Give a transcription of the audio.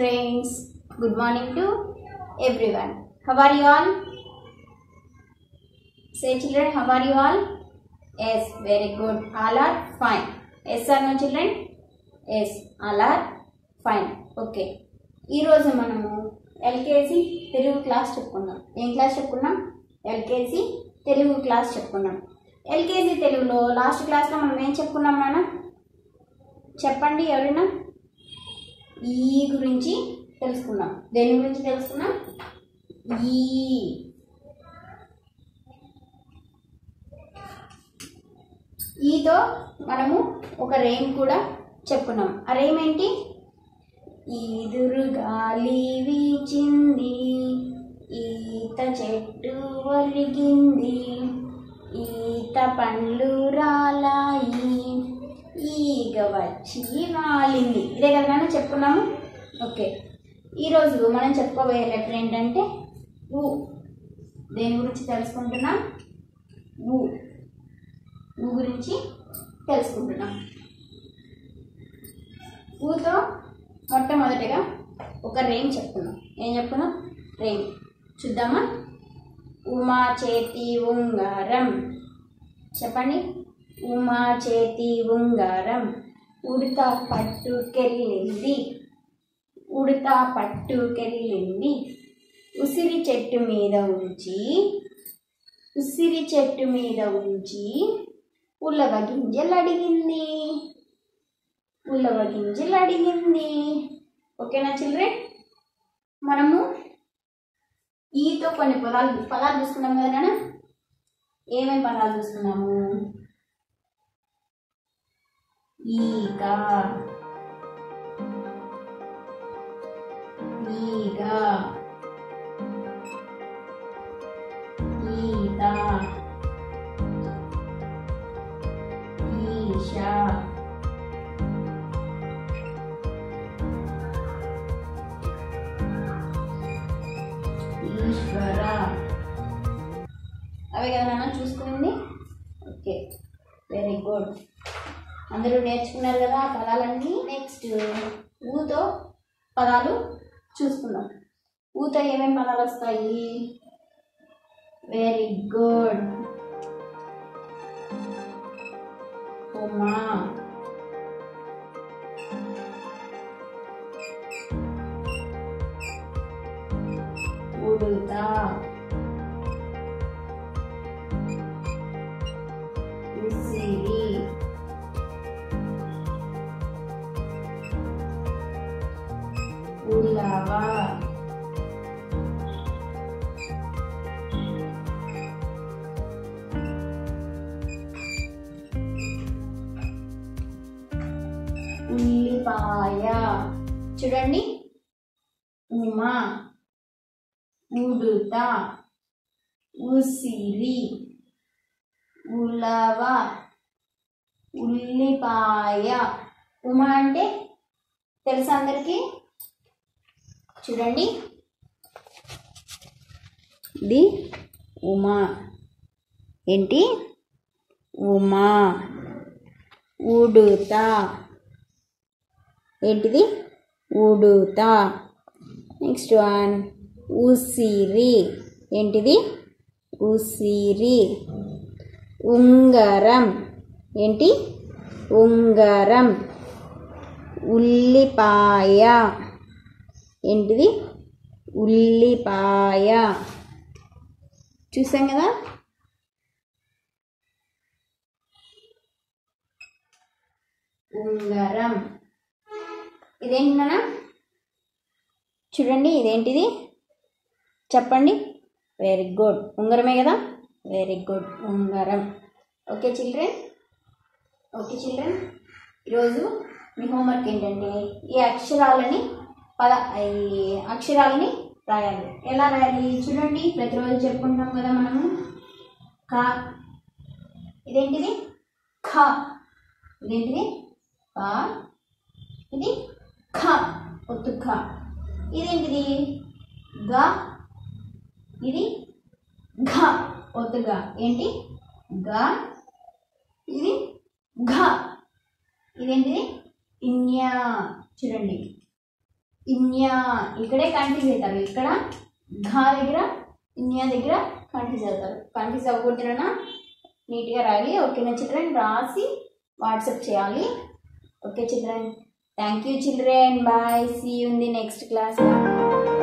children. Good morning to everyone. How are you all? Say children, how are you all? Yes, very good. All are fine. Yes or no children? Yes, all are fine. Okay. ఈరోజు మనము LKG Telugu class చెప్పుకున్నాం ఏం class చెప్పుకున్నాం LKG Telugu class చెప్పుకున్నాం LKG తెలుగులో last క్లాస్లో మనం ఏం చెప్పుకున్నాం నాన్న చెప్పండి ఎవరైనా ఈ గురించి తెలుసుకున్నాం దేని గురించి తెలుసుకున్నాం ఈ ఈతో మనము ఒక రేమ్ కూడా చెప్పుకున్నాం ఆ రేమ్ ఏంటి ఈదురు గాలి వీచింది ఈత చెట్టు ఒలిగింది ఈత పండ్లు రాలాయి ఈగ వచ్చి వాలింది ఇదే కదా నాన్న చెప్పుకున్నాము ఓకే ఈరోజు మనం చెప్పుకోబోయే లెటర్ ఏంటంటే ఊ దేని గురించి తెలుసుకుంటున్నాం ఊ ఊ గురించి తెలుసుకుంటున్నాం ఊతో మొట్టమొదటిగా ఒక రేమ్ చెప్పుకున్నాం ఏం చెప్పుకున్నాం రేమ్ చూద్దామా ఉమా చేతి ఉంగారం చెప్పండి ఉమా చేతి ఉంగారం ఉడత పట్టుకెళ్ళింది ఉడత పట్టుకెళ్ళింది ఉసిరి చెట్టు మీద ఉంచి ఉసిరి చెట్టు మీద ఉంచి ఉలవ గింజలు అడిగింది ఉలవ గింజలు అడిగింది ఓకేనా చిల్డ్రన్ మనము ఈతో కొన్ని పదాలు పదాలు చూసుకున్నాం కదా నాన్న ఏమేమి పదాలు చూసుకున్నాము ఈగ ఈగ ఈత ఈశ ఈశ్వర అవే కదా నాన్న చూసుకుంది ఓకే వెరీ గుడ్ అందరూ నేర్చుకున్నారు కదా ఆ పదాలన్నీ నెక్స్ట్ ఊతో పదాలు చూసుకుందాం ఊతో ఏమేమి పదాలు వస్తాయి వెరీ గుడ్ ఉమా ఉడుత ఉసిరి ఉలవ ఉల్లిపాయ చూడండి ఉమా ఉడుత ఉసిరి ఉలవ ఉల్లిపాయ ఉమా అంటే తెలుసా అందరికీ చూడండి ఇది ఉమా ఏంటి ఉమా ఉడుత ఏంటిది ఉడుత నెక్స్ట్ వన్ ఉసిరి ఏంటిది ఉసిరి ఉంగరం ఏంటి ఉంగరం ఉల్లిపాయ ఏంటిది ఉల్లిపాయ చూసాం కదా ఉంగరం ఇదేంటి నాన్న చూడండి ఇదేంటిది చెప్పండి వెరీ గుడ్ ఉంగరమే కదా వెరీ గుడ్ ఉంగరం ఓకే చిల్డ్రన్ ఓకే చిల్డ్రన్ ఈరోజు మీ హోంవర్క్ ఏంటంటే ఈ అక్షరాలని పద ఈ అక్షరాలని రాయాలి ఎలా రాయాలి చూడండి ప్రతిరోజు చెప్పుకుంటాం కదా మనము క ఇదేంటిది ఖ ఇదేంటిది క ఇది ఖ ఒత్తు ఖ ఇదేంటిది గ ఇది ఘ ఒత్తుగా ఏంటి గ ఇది ఘ ఇదేంటిది ఇన్యా చూడండి ఇన్యా ఇక్కడే కన్ఫ్యూజ్ అవుతారు ఇక్కడ ఘా దగ్గర ఇన్యా దగ్గర కన్ఫ్యూజ్ అవుతారు కన్ఫ్యూజ్ అవ్వకూడదునా నీట్గా రాయాలి ఓకేనా చిల్డ్రన్ రాసి వాట్సాప్ చేయాలి okay children thank you children bye see you in the next class